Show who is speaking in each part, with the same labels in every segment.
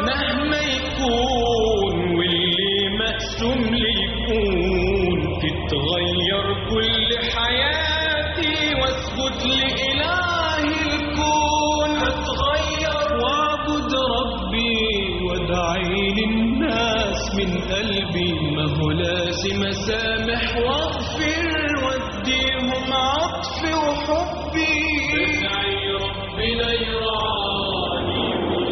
Speaker 1: مهما يكون واللي مقسوم لي يكون تتغير كل حياتي واسجد لإله الكون اتغير واعبد ربي وادعي للناس من قلبي ما هو لازم اسامح واغفر واديهم عطفي وحبي ادعي ربنا يراني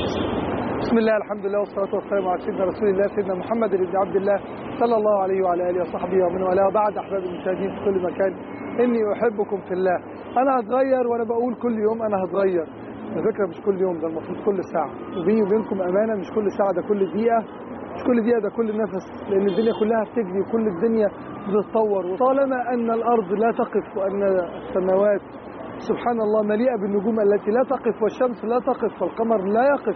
Speaker 2: بسم الله الحمد لله والصلاة والسلام على سيدنا رسول الله سيدنا محمد بن عبد الله صلى الله عليه وعلى آله وصحبه ومن والاه وبعد أحباب المشاهدين في كل مكان إني أحبكم في الله أنا هتغير وأنا بقول كل يوم أنا هتغير على فكرة مش كل يوم ده المفروض كل ساعة وبيني وبينكم أمانة مش كل ساعة ده كل دقيقة مش كل دقيقة ده كل نفس لأن الدنيا كلها بتجري وكل الدنيا بتتطور وطالما أن الأرض لا تقف وأن السماوات سبحان الله مليئة بالنجوم التي لا تقف والشمس لا تقف والقمر لا يقف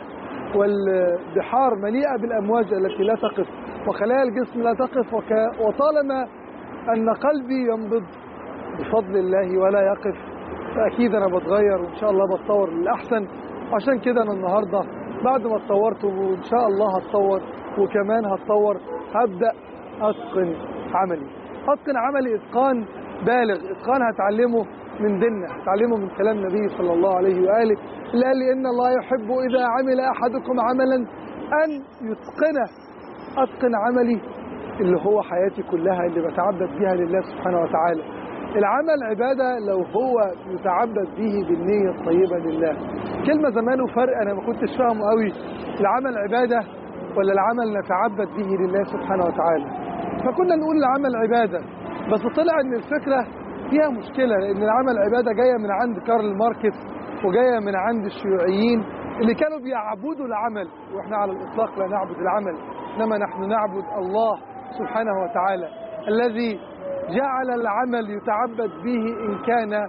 Speaker 2: والبحار مليئة بالأمواج التي لا تقف وخلايا الجسم لا تقف وك... وطالما أن قلبي ينبض بفضل الله ولا يقف فأكيد أنا بتغير وإن شاء الله بتطور للأحسن عشان كده أنا النهاردة بعد ما اتطورت وإن شاء الله هتطور وكمان هتطور هبدأ أتقن عملي أتقن عملي إتقان بالغ إتقان هتعلمه من ديننا هتعلمه من كلام النبي صلى الله عليه وآله اللي قال لي إن الله يحب إذا عمل أحدكم عملا أن يتقنه أتقن عملي اللي هو حياتي كلها اللي بتعبد بيها لله سبحانه وتعالى العمل عبادة لو هو يتعبد به بالنية الطيبة لله كلمة زمان وفرق أنا ما كنتش فاهمه قوي العمل عبادة ولا العمل نتعبد به لله سبحانه وتعالى فكنا نقول العمل عبادة بس طلع ان الفكرة فيها مشكلة لان العمل عبادة جاية من عند كارل ماركس وجاية من عند الشيوعيين اللي كانوا بيعبدوا العمل واحنا على الاطلاق لا نعبد العمل انما نحن نعبد الله سبحانه وتعالى الذي جعل العمل يتعبد به ان كان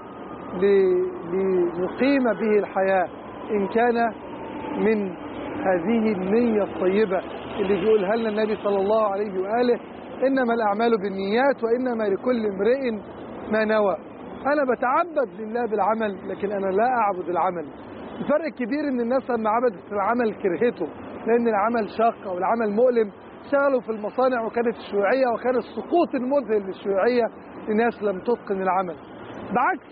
Speaker 2: لنقيم به الحياة ان كان من هذه النية الطيبة اللي بيقولها لنا النبي صلى الله عليه وآله إنما الأعمال بالنيات وإنما لكل امرئ ما نوى أنا بتعبد لله بالعمل لكن أنا لا أعبد العمل الفرق الكبير إن الناس لما عبدت العمل كرهته لأن العمل شاق أو العمل مؤلم شغلوا في المصانع وكانت الشيوعية وكان السقوط المذهل للشيوعية الناس لم تتقن العمل بعكس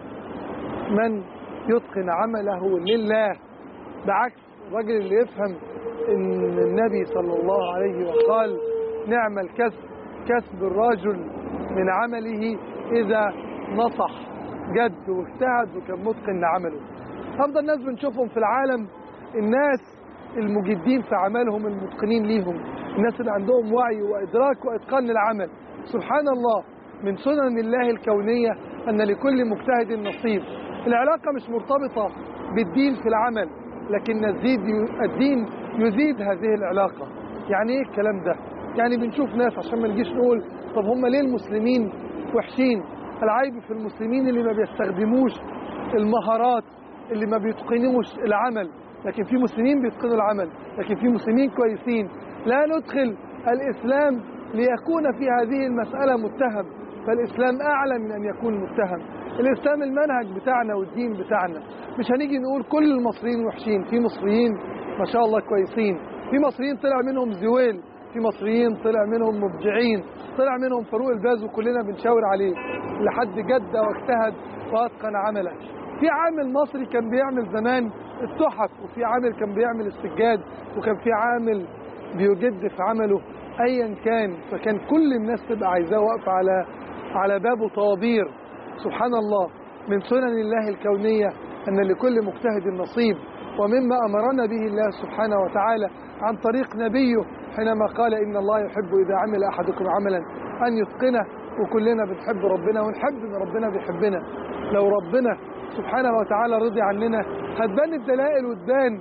Speaker 2: من يتقن عمله لله بعكس الراجل اللي يفهم ان النبي صلى الله عليه وقال نعم الكسب كسب الرجل من عمله اذا نصح جد واجتهد وكان متقن لعمله افضل ناس بنشوفهم في العالم الناس المجدين في عملهم المتقنين ليهم الناس اللي عندهم وعي وادراك واتقان للعمل سبحان الله من سنن الله الكونيه ان لكل مجتهد نصيب العلاقه مش مرتبطه بالدين في العمل لكن الزيد الدين يزيد هذه العلاقة يعني ايه الكلام ده يعني بنشوف ناس عشان ما نجيش نقول طب هم ليه المسلمين وحشين العيب في المسلمين اللي ما بيستخدموش المهارات اللي ما بيتقنوش العمل لكن في مسلمين بيتقنوا العمل لكن في مسلمين كويسين لا ندخل الإسلام ليكون في هذه المسألة متهم فالإسلام أعلى من أن يكون متهم الإسلام المنهج بتاعنا والدين بتاعنا مش هنيجي نقول كل المصريين وحشين في مصريين ما شاء الله كويسين في مصريين طلع منهم زويل في مصريين طلع منهم مبدعين طلع منهم فاروق الباز وكلنا بنشاور عليه لحد جد واجتهد واتقن عمله في عامل مصري كان بيعمل زمان التحف وفي عامل كان بيعمل السجاد وكان في عامل بيجد في عمله ايا كان فكان كل الناس تبقى عايزاه واقفه على على بابه طوابير سبحان الله من سنن الله الكونية أن لكل مجتهد نصيب ومما أمرنا به الله سبحانه وتعالى عن طريق نبيه حينما قال إن الله يحب إذا عمل أحدكم عملا أن يتقنه وكلنا بنحب ربنا ونحب إن ربنا بيحبنا لو ربنا سبحانه وتعالى رضي عننا هتبان الدلائل وتبان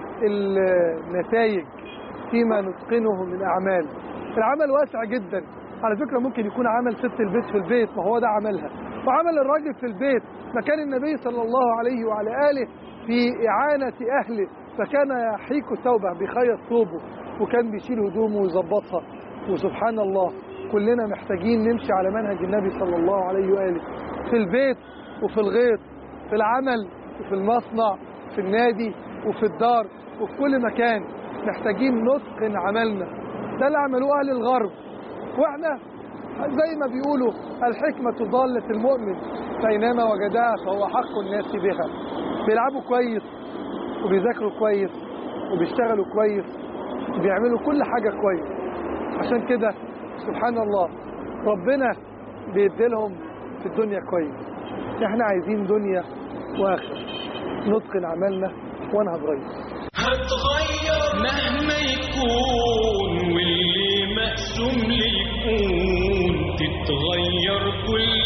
Speaker 2: النتائج فيما نتقنه من أعمال العمل واسع جدا على فكرة ممكن يكون عمل ست البيت في البيت ما هو ده عملها وعمل الراجل في البيت مكان النبي صلى الله عليه وعلى آله في إعانة أهله فكان يحيك ثوبه بيخيط ثوبه وكان بيشيل هدومه ويظبطها وسبحان الله كلنا محتاجين نمشي على منهج النبي صلى الله عليه وآله في البيت وفي الغيط في العمل وفي المصنع في النادي وفي الدار وفي كل مكان محتاجين نتقن عملنا ده اللي عملوه اهل الغرب واحنا زي ما بيقولوا الحكمة ضالة المؤمن فأينما وجدها فهو حق الناس بها بيلعبوا كويس وبيذاكروا كويس وبيشتغلوا كويس وبيعملوا كل حاجة كويس عشان كده سبحان الله ربنا بيديلهم في الدنيا كويس احنا عايزين دنيا واخرة نتقن عملنا وانا هتغير
Speaker 1: هتغير مهما يكون واللي مقسوم لي يكون تتغير كل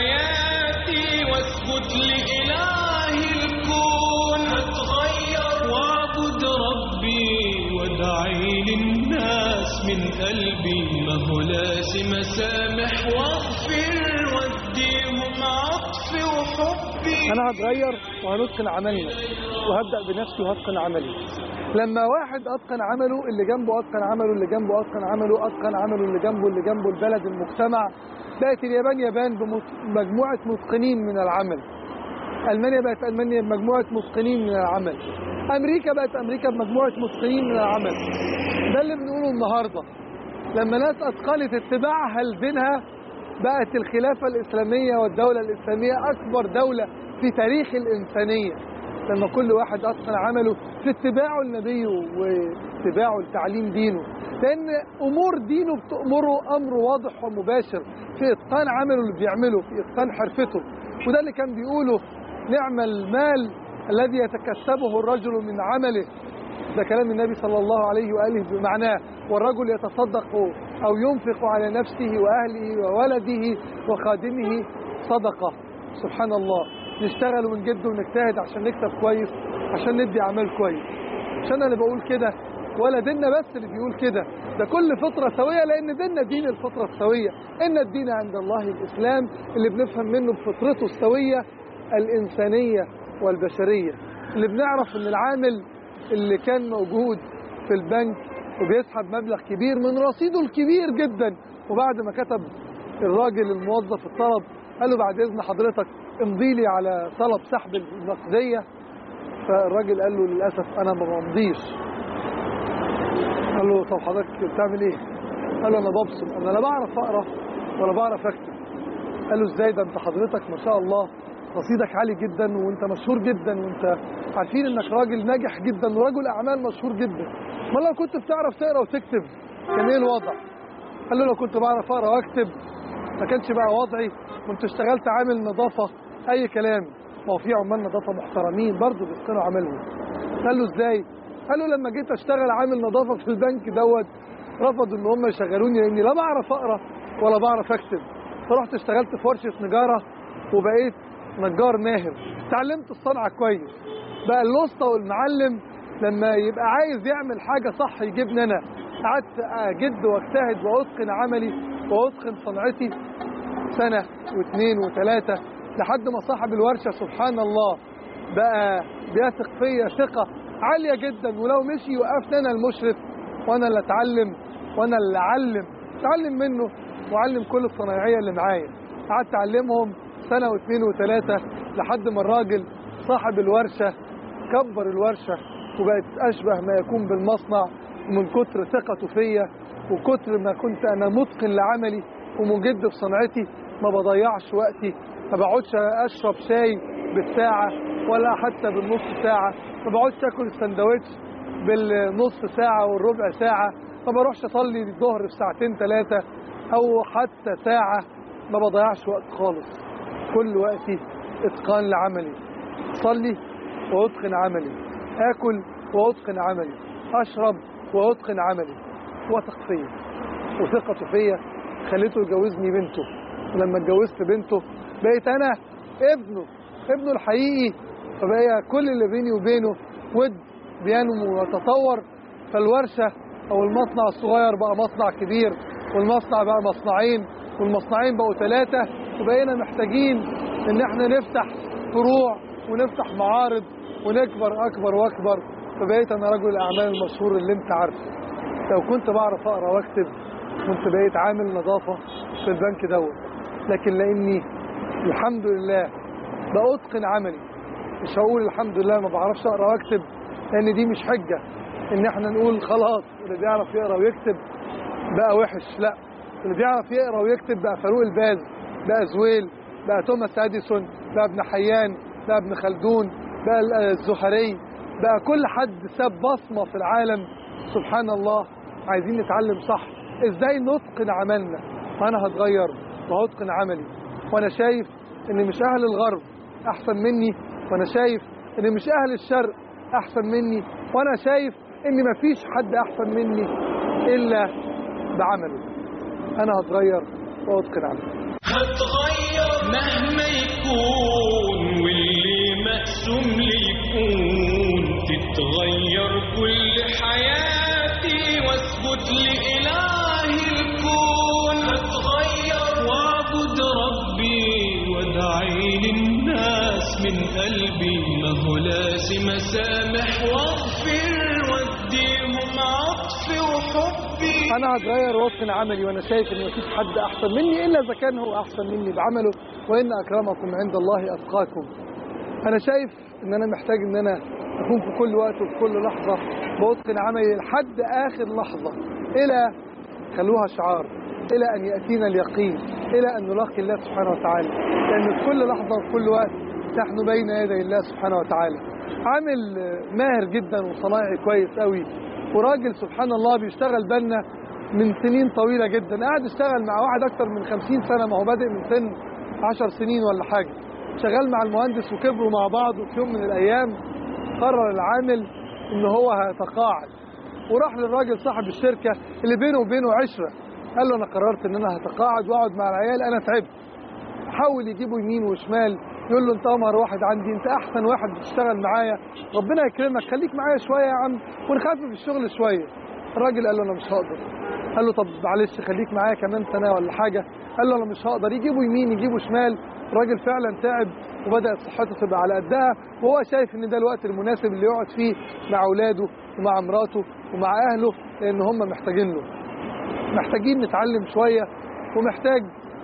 Speaker 1: حياتي واسجد لإله الكون هتغير واعبد ربي وادعي للناس من قلبي ما هو لازم اسامح واغفر واديهم عطفي وحبي
Speaker 2: انا هتغير وهنتقن عملنا وهبدا بنفسي وهتقن عملي لما واحد اتقن عمله اللي جنبه اتقن عمله اللي جنبه اتقن عمله اتقن عمله اللي جنبه اللي جنبه البلد المجتمع بقت اليابان يابان بمجموعه متقنين من العمل المانيا بقت المانيا بمجموعه متقنين من العمل امريكا بقت امريكا بمجموعه متقنين من العمل ده اللي بنقوله النهارده لما ناس اتقنت اتباعها لدينها بقت الخلافة الإسلامية والدولة الإسلامية أكبر دولة في تاريخ الإنسانية لما كل واحد أتقن عمله في اتباعه النبي واتباعه لتعليم دينه لأن أمور دينه بتأمره أمر واضح ومباشر في إتقان عمله اللي بيعمله في إتقان حرفته وده اللي كان بيقوله نعم المال الذي يتكسبه الرجل من عمله ده كلام النبي صلى الله عليه وآله بمعناه والرجل يتصدق أو ينفق على نفسه وأهله وولده وخادمه صدقة سبحان الله نشتغل ونجد ونجتهد عشان نكسب كويس عشان ندي أعمال كويس مش أنا اللي بقول كده ولا ديننا بس اللي بيقول كده ده كل فطرة سوية لأن ديننا دين الفطرة السوية إن الدين عند الله الإسلام اللي بنفهم منه بفطرته السوية الإنسانية والبشرية اللي بنعرف إن العامل اللي كان موجود في البنك وبيسحب مبلغ كبير من رصيده الكبير جدا وبعد ما كتب الراجل الموظف الطلب قال له بعد اذن حضرتك امضي لي على طلب سحب النقديه فالراجل قال له للاسف انا ما بمضيش قال له طب حضرتك بتعمل ايه؟ قال له انا ببصم انا لا بعرف اقرا ولا بعرف اكتب قال له ازاي ده انت حضرتك ما شاء الله رصيدك عالي جدا وانت مشهور جدا وانت عارفين انك راجل ناجح جدا ورجل اعمال مشهور جدا ما لو كنت بتعرف تقرا وتكتب كان ايه الوضع قال له لو كنت بعرف اقرا واكتب ما كانش بقى وضعي كنت اشتغلت عامل نظافه اي كلام ما هو في عمال نظافه محترمين برضه بيتقنوا عملهم قال له ازاي قال له لما جيت اشتغل عامل نظافه في البنك دوت رفضوا ان هم يشغلوني لاني لا بعرف اقرا ولا بعرف اكتب فرحت اشتغلت في ورشه نجاره وبقيت نجار ماهر اتعلمت الصنعه كويس بقى الوسطى والمعلم لما يبقى عايز يعمل حاجه صح يجيبني انا قعدت اجد واجتهد واتقن عملي واتقن صنعتي سنه واثنين وثلاثه لحد ما صاحب الورشه سبحان الله بقى بيثق فيا ثقه عاليه جدا ولو مشي يوقفني انا المشرف وانا اللي اتعلم وانا اللي اعلم اتعلم منه واعلم كل الصنايعيه اللي معايا قعدت اعلمهم سنه واثنين وثلاثه لحد ما الراجل صاحب الورشه كبر الورشه وبقت اشبه ما يكون بالمصنع ومن كتر ثقته فيا وكتر ما كنت انا متقن لعملي ومجد في صنعتي ما بضيعش وقتي ما بقعدش اشرب شاي بالساعه ولا حتى بالنص ساعه ما بقعدش اكل السندوتش بالنص ساعه والربع ساعه ما بروحش اصلي الظهر في ساعتين ثلاثه او حتى ساعه ما بضيعش وقت خالص كل وقتي اتقان لعملي اصلي واتقن عملي اكل واتقن عملي اشرب واتقن عملي وثق فيا وثقته فيا خليته يجوزني بنته ولما اتجوزت بنته بقيت انا ابنه ابنه الحقيقي فبقى كل اللي بيني وبينه ود بينمو ويتطور فالورشه او المصنع الصغير بقى مصنع كبير والمصنع بقى مصنعين والمصنعين بقوا ثلاثه وبقينا محتاجين ان احنا نفتح فروع ونفتح معارض ونكبر اكبر واكبر فبقيت انا رجل الاعمال المشهور اللي انت عارفه لو كنت بعرف اقرا واكتب كنت بقيت عامل نظافه في البنك دوت لكن لاني الحمد لله بأتقن عملي مش هقول الحمد لله ما بعرفش اقرا واكتب لان دي مش حجه ان احنا نقول خلاص اللي بيعرف يقرا ويكتب بقى وحش لا اللي بيعرف يقرا ويكتب بقى فاروق الباز بقى زويل بقى توماس اديسون بقى ابن حيان بقى ابن خلدون بقى الزهري بقى كل حد ساب بصمه في العالم سبحان الله عايزين نتعلم صح ازاي نتقن عملنا انا هتغير وهتقن عملي وانا شايف ان مش اهل الغرب احسن مني وانا شايف ان مش اهل الشرق احسن مني وانا شايف ان مفيش حد احسن مني الا بعمله انا هتغير واتقن عملي
Speaker 1: هتغير مهما يكون واللي مقسوم لي يكون تتغير كل حياتي واسجد لإله الكون هتغير واعبد ربي وادعي للناس من قلبي ما هو لازم اسامح واغفر واديهم عطفي وحبي
Speaker 2: انا هتغير واتقن عملي وانا شايف ان مفيش حد احسن مني الا اذا كان هو احسن مني بعمله وان اكرمكم عند الله اتقاكم انا شايف ان انا محتاج ان انا اكون في كل وقت وفي كل لحظه باتقن عملي لحد اخر لحظه الى خلوها شعار الى ان ياتينا اليقين الى ان نلاقي الله سبحانه وتعالى لان في كل لحظه وفي كل وقت نحن بين يدي الله سبحانه وتعالى عامل ماهر جدا وصنايعي كويس قوي وراجل سبحان الله بيشتغل بالنا من سنين طويلة جدا قاعد يشتغل مع واحد أكتر من خمسين سنة ما هو بادئ من سن عشر سنين ولا حاجة شغال مع المهندس وكبروا مع بعض وفي يوم من الأيام قرر العامل إن هو هيتقاعد وراح للراجل صاحب الشركة اللي بينه وبينه عشرة قال له أنا قررت إن أنا هتقاعد وأقعد مع العيال أنا تعبت حاول يجيبه يمين وشمال يقول له انت امهر واحد عندي انت احسن واحد بتشتغل معايا ربنا يكرمك خليك معايا شويه يا عم ونخفف الشغل شويه الراجل قال له انا مش هقدر قال له طب معلش خليك معايا كمان سنه ولا حاجه قال له انا مش هقدر يجيبه يمين يجيبه شمال الراجل فعلا تعب وبدات صحته تبقى على قدها وهو شايف ان ده الوقت المناسب اللي يقعد فيه مع اولاده ومع مراته ومع اهله لان هم محتاجين له محتاجين نتعلم شويه ومحتاج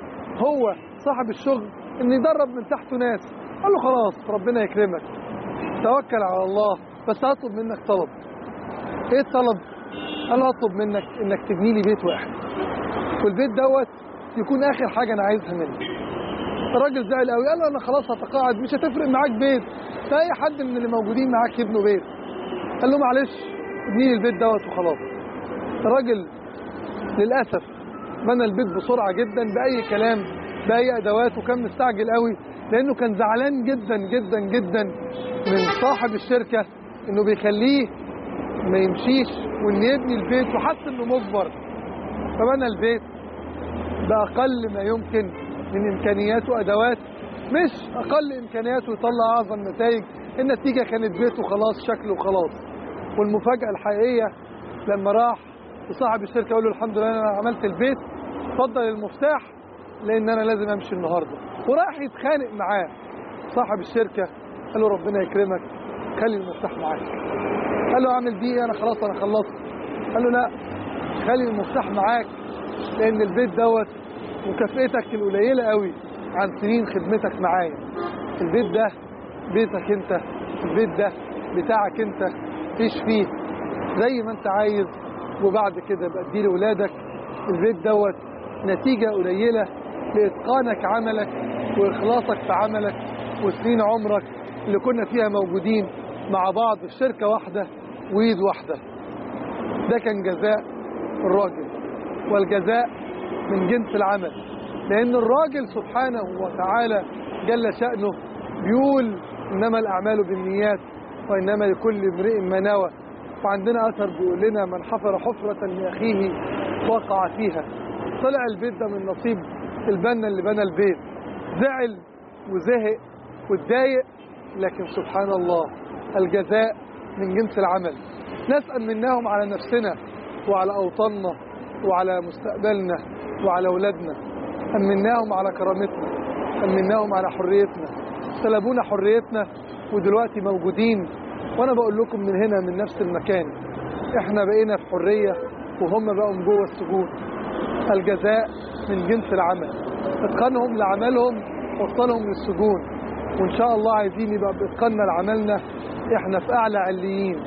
Speaker 2: هو صاحب الشغل ان يدرب من تحته ناس قال له خلاص ربنا يكرمك توكل على الله بس هطلب منك طلب ايه الطلب قال له هطلب منك انك تبني لي بيت واحد والبيت دوت يكون اخر حاجه انا عايزها منك الراجل زعل قوي قال له انا خلاص هتقاعد مش هتفرق معاك بيت ده اي حد من اللي موجودين معاك يبنوا بيت قال له معلش ابني لي البيت دوت وخلاص الراجل للاسف بنى البيت بسرعه جدا باي كلام باي ادوات وكان مستعجل قوي لانه كان زعلان جدا جدا جدا من صاحب الشركه انه بيخليه ما يمشيش وان يبني البيت وحس انه مجبر فبنى البيت باقل ما يمكن من امكانيات وادوات مش اقل امكانيات ويطلع اعظم نتائج النتيجه كانت بيت وخلاص شكله وخلاص والمفاجاه الحقيقيه لما راح لصاحب الشركه يقول له الحمد لله انا عملت البيت اتفضل المفتاح لان انا لازم امشي النهارده وراح يتخانق معاه صاحب الشركه قال له ربنا يكرمك خلي المفتاح معاك قال له اعمل بيه انا خلاص انا خلصت قال له لا خلي المفتاح معاك لان البيت دوت مكافئتك القليله قوي عن سنين خدمتك معايا البيت ده بيتك انت البيت ده بتاعك انت عيش فيه زي ما انت عايز وبعد كده بقى اديه لاولادك البيت دوت نتيجه قليله لاتقانك عملك واخلاصك في عملك وسنين عمرك اللي كنا فيها موجودين مع بعض في شركه واحده وايد واحده ده كان جزاء الراجل والجزاء من جنس العمل لان الراجل سبحانه وتعالى جل شانه بيقول انما الاعمال بالنيات وانما لكل امرئ ما نوى وعندنا اثر بيقول لنا من حفر حفره لاخيه وقع فيها طلع البيت ده من نصيب البنا اللي بنى البيت زعل وزهق واتضايق لكن سبحان الله الجزاء من جنس العمل ناس أمناهم على نفسنا وعلى أوطاننا وعلى مستقبلنا وعلى أولادنا أمناهم على كرامتنا أمناهم على حريتنا سلبونا حريتنا ودلوقتي موجودين وأنا بقول لكم من هنا من نفس المكان إحنا بقينا في حرية وهم بقوا جوه السجون الجزاء من جنس العمل اتقانهم لعملهم وصلهم للسجون وان شاء الله عايزين يبقى باتقاننا لعملنا احنا في اعلى عليين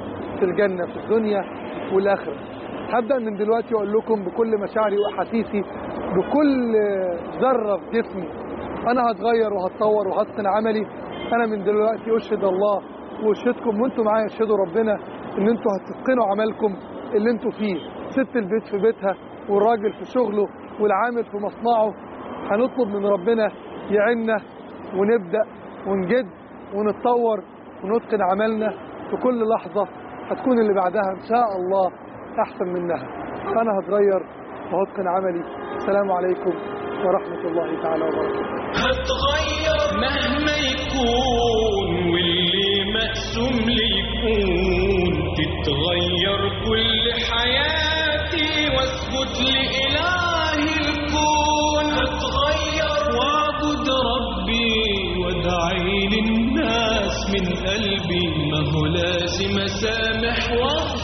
Speaker 2: الجنة في الدنيا والآخرة هبدأ من دلوقتي وأقول لكم بكل مشاعري وأحاسيسي بكل ذرة في جسمي أنا هتغير وهتطور وهتقن عملي أنا من دلوقتي أشهد الله وأشهدكم وأنتم معايا اشهدوا ربنا إن أنتوا هتتقنوا عملكم اللي أنتوا فيه ست البيت في بيتها والراجل في شغله والعامل في مصنعه هنطلب من ربنا يعيننا ونبدأ ونجد ونتطور ونتقن عملنا في كل لحظة هتكون اللي بعدها إن شاء الله أحسن منها أنا هتغير وهتقن عملي السلام عليكم ورحمة الله تعالى وبركاته
Speaker 1: هتغير مهما يكون واللي مقسوم لي يكون تتغير كل حياتي واسجد لإله الكون هتغير واعبد ربي وادعي للناس من قلبي ما هو لازم اسامح واغفر